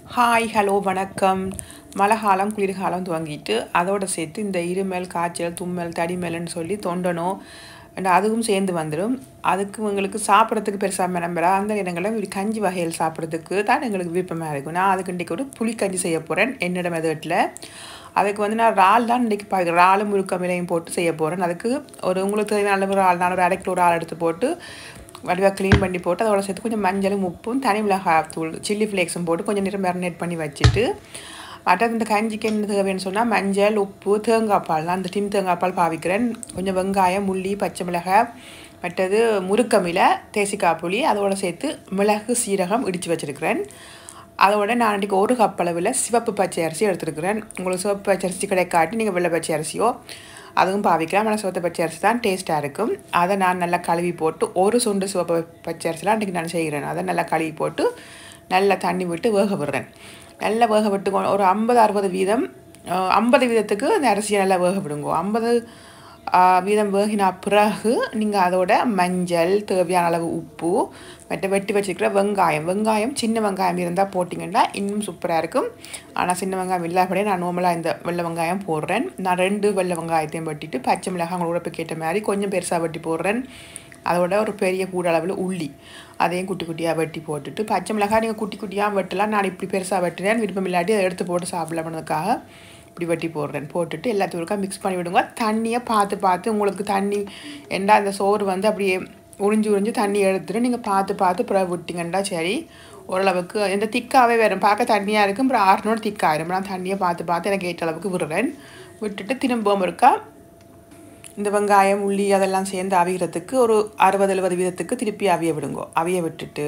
hi hello வணக்கம் மழை காலம் குளிர்காலம் துவங்கிட்டு அதோட சேர்த்து இந்த இருமல் காய்ச்சல் தும்மல் தடிமல்னு சொல்லி தொண்டனோ and அதுவும் சேர்ந்து வந்துடும் அதுக்கு உங்களுக்கு சாப்பிட்றதுக்கு பெருசாக மெனம்பெறா அந்த இடங்களில் இப்படி கஞ்சி வகைகள் சாப்பிட்றதுக்கு தான் எங்களுக்கு விருப்பமாக இருக்கும் நான் அதுக்கு இன்றைக்கி ஒரு புளிக்கஞ்சி செய்ய போகிறேன் என்னோட மெதட்டில் அதுக்கு வந்து நான் இறால் தான் இன்றைக்கி பார்க்குறேன் இறாலும் முழுக்கமிலையும் போட்டு செய்ய போகிறேன் அதுக்கு ஒரு உங்களுக்கு தேவையான அளவு இறால் நான் ஒரு அரை கிலோ இறால் எடுத்து போட்டு வடிவாக க்ளீன் பண்ணி போட்டு அதோட சேர்த்து கொஞ்சம் மஞ்சளும் உப்பும் தனி மிளகாய் தூள் சில்லி ஃப்ளேக்ஸும் போட்டு கொஞ்சம் நேரம் மேரினேட் பண்ணி வச்சுட்டு மற்றது இந்த கஞ்சிக்கு என்ன தேவைன்னு சொன்னால் மஞ்சள் உப்பு தேங்காய் பால் நான் அந்த டின் தேங்காய் பால் பாவிக்கிறேன் கொஞ்சம் வெங்காயம் முள்ளி பச்சை மிளகாய் மற்றது முருக்கமிலை தேசிக்காய் புளி அதோட சேர்த்து மிளகு சீரகம் இடித்து வச்சுருக்கிறேன் அதோட நான் அன்றைக்கி ஒரு கப் அளவில் சிவப்பு பச்சை அரிசி எடுத்துருக்கிறேன் உங்களுக்கு சிவப்பு பச்சை அரிசி கிடைக்காட்டி நீங்கள் வெள்ளை பச்சை அரிசியோ அதுவும் பாவிக்கலாம் ஆனால் சிவப்பு பச்சை அரிசி தான் டேஸ்ட்டாக இருக்கும் அதை நான் நல்லா கழுவி போட்டு ஒரு சுண்டு சிவப்பு பச்சை அரிசிலாம் அன்றைக்கி நான் செய்கிறேன் அதை நல்லா கழுவி போட்டு நல்லா தண்ணி விட்டு வேக விடுறேன் நல்லா வேக விட்டு கொ- ஒரு ஐம்பது அறுபது வீதம் அஹ், ஐம்பது வீதத்துக்கு அந்த அரிசியை நல்லா வேக விடுங்க ஐம்பது வீதம் வேகின பிறகு நீங்கள் அதோட மஞ்சள் தேவையான அளவு உப்பு மற்ற வெட்டி வச்சுருக்கிற வெங்காயம் வெங்காயம் சின்ன வெங்காயம் இருந்தால் போட்டிங்கன்னா இன்னும் சூப்பராக இருக்கும் ஆனால் சின்ன வெங்காயம் இல்லாதபடியே நான் நார்மலாக இந்த வெள்ளை வெங்காயம் போடுறேன் நான் ரெண்டு வெள்ளை வெங்காயத்தையும் வெட்டிட்டு பச்சை மிளகாய் உங்களோட உடம்புக்கு மாதிரி கொஞ்சம் பெருசாக வெட்டி போடுறேன் அதோட ஒரு பெரிய கூட அளவில் உள்ளி அதையும் குட்டி குட்டியாக வெட்டி போட்டுட்டு பச்சை மிளகாய் நீங்கள் குட்டி குட்டியாக வெட்டலாம் நான் இப்படி பெருசாக வெட்டுறேன் விருப்பம் இல்லாட்டி அதை எடுத்து போட்டு சாப்பிடலாம்னதுக்காக இப்படி வெட்டி போடுறேன் போட்டுட்டு எல்லாத்தையும் ஒருக்கா மிக்ஸ் பண்ணி விடுங்க தண்ணியை பார்த்து பார்த்து உங்களுக்கு தண்ணி என்ன அந்த சோறு வந்து அப்படியே உறிஞ்சி உறிஞ்சி தண்ணி எடுத்துட்டு நீங்கள் பார்த்து பார்த்து பிறகு விட்டிங்கன்னா சரி ஓரளவுக்கு எந்த திக்காகவே வரும் பார்க்க தண்ணியாக இருக்கும் அப்புறம் ஆறுனோட திக்காயிரும் நான் தண்ணியை பார்த்து பார்த்து எனக்கு ஏற்ற அளவுக்கு விடுறேன் விட்டுட்டு திரும்பவும் இருக்கா இந்த வெங்காயம் உள்ளி அதெல்லாம் சேர்ந்து அவிகிறதுக்கு ஒரு அறுபது எழுபது வீதத்துக்கு திருப்பி அவிய விடுங்கோ அவிய விட்டுட்டு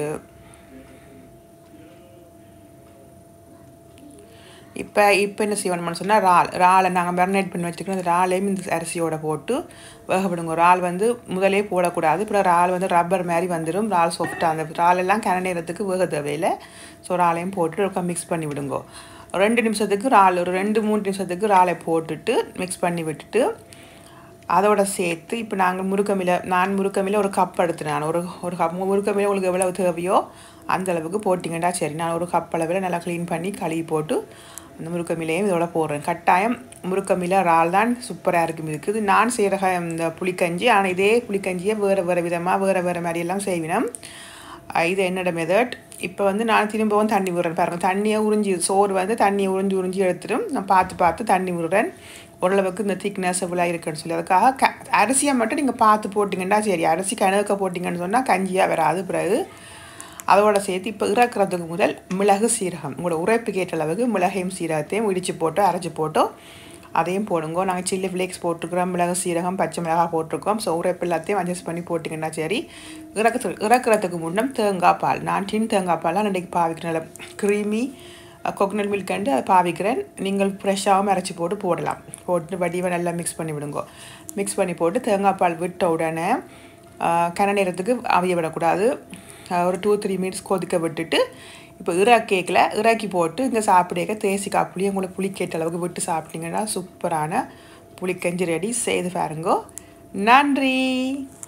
இப்போ இப்போ என்ன செய்யணும்னு சொன்னால் இறால் இறாலை நாங்கள் மேரினேட் பண்ணி வச்சுருக்கோம் அந்த இறாலையும் இந்த அரிசியோட போட்டு வேக விடுங்க இறால் வந்து முதலே போடக்கூடாது அப்புறம் இறால் வந்து ரப்பர் மாதிரி வந்துடும் இறால் சாஃப்டாக அந்த இறாலெல்லாம் கன நேரத்துக்கு வேக தேவையில்லை ஸோ இறாலையும் போட்டு ஒருக்கா மிக்ஸ் பண்ணி விடுங்க ரெண்டு நிமிஷத்துக்கு இறால் ஒரு ரெண்டு மூணு நிமிஷத்துக்கு இறாலை போட்டுட்டு மிக்ஸ் பண்ணி விட்டுட்டு அதோட சேர்த்து இப்போ நாங்கள் முருக்கமில நான் முருக்கமில ஒரு கப் எடுத்து நான் ஒரு ஒரு கப் முருக்கமில உங்களுக்கு எவ்வளவு தேவையோ அந்த அளவுக்கு போட்டிங்கன்னா சரி நான் ஒரு கப் அளவில் நல்லா க்ளீன் பண்ணி கழுவி போட்டு அந்த முருக்கமிலையும் இதோட போடுறேன் கட்டாயம் முருக்கமில இறால் தான் சூப்பராக இருக்கும் இருக்குது நான் செய்கிற இந்த புளிக்கஞ்சி ஆனால் இதே புளிக்கஞ்சியை வேறு வேறு விதமாக வேறு வேறு மாதிரியெல்லாம் செய்வினோம் அஹ் இது என்னோட மெதட் இப்போ வந்து நான் திரும்பவும் தண்ணி விடுறேன் பாருங்கள் தண்ணியை உறிஞ்சி சோறு வந்து தண்ணியை உறிஞ்சி உறிஞ்சி எடுத்துடும் நான் பார்த்து பார்த்து தண்ணி விடுறேன் ஓரளவுக்கு இந்த திக்னஸ் இவ்வளோ இருக்குன்னு சொல்லி அதுக்காக க அரிசியை மட்டும் நீங்கள் பார்த்து போட்டிங்கன்னா சரி அரிசி கணக்க போட்டிங்கன்னு சொன்னால் கஞ்சியாக வராது பிறகு அதோட சேர்த்து இப்போ இறக்குறதுக்கு முதல் மிளகு சீரகம் உங்களோட உரைப்புக்கு ஏற்ற அளவுக்கு மிளகையும் சீரகத்தையும் இடித்து போட்டு அரைச்சி போட்டு அதையும் போடுங்க நாங்கள் சில்லி ஃப்ளேக்ஸ் போட்டிருக்கிறோம் மிளகு சீரகம் பச்சை மிளகாய் போட்டிருக்கோம் ஸோ உரைப்பு எல்லாத்தையும் அட்ஜஸ்ட் பண்ணி போட்டிங்கன்னா சரி இறக்குறதுக்கு இறக்குறதுக்கு முன்னம் தேங்காய் பால் நான் டின் தேங்காய் பால்லாம் இன்றைக்கி பாவிக்கிறேன் க்ரீமி கோகனட் மில்க் அண்டு அதை பாவிக்கிறேன் நீங்கள் ஃப்ரெஷ்ஷாகவும் அரைச்சி போட்டு போடலாம் போட்டு வடிவை நல்லா மிக்ஸ் பண்ணி விடுங்க மிக்ஸ் பண்ணி போட்டு தேங்காய் பால் விட்ட உடனே கன நேரத்துக்கு அவிய விடக்கூடாது ஆஹ் ஒரு டூ த்ரீ மினிட்ஸ் கொதிக்க விட்டுட்டு இப்போ இறாக்கேக்கில் இறாக்கி போட்டு இங்கே சாப்பிடக்க தேசிக்காய் புளி உங்களுக்கு புளிக்கேற்ற அளவுக்கு விட்டு சாப்பிட்டீங்கன்னா சூப்பரான புளிக்கஞ்சி ரெடி செய்து பாருங்கோ நன்றி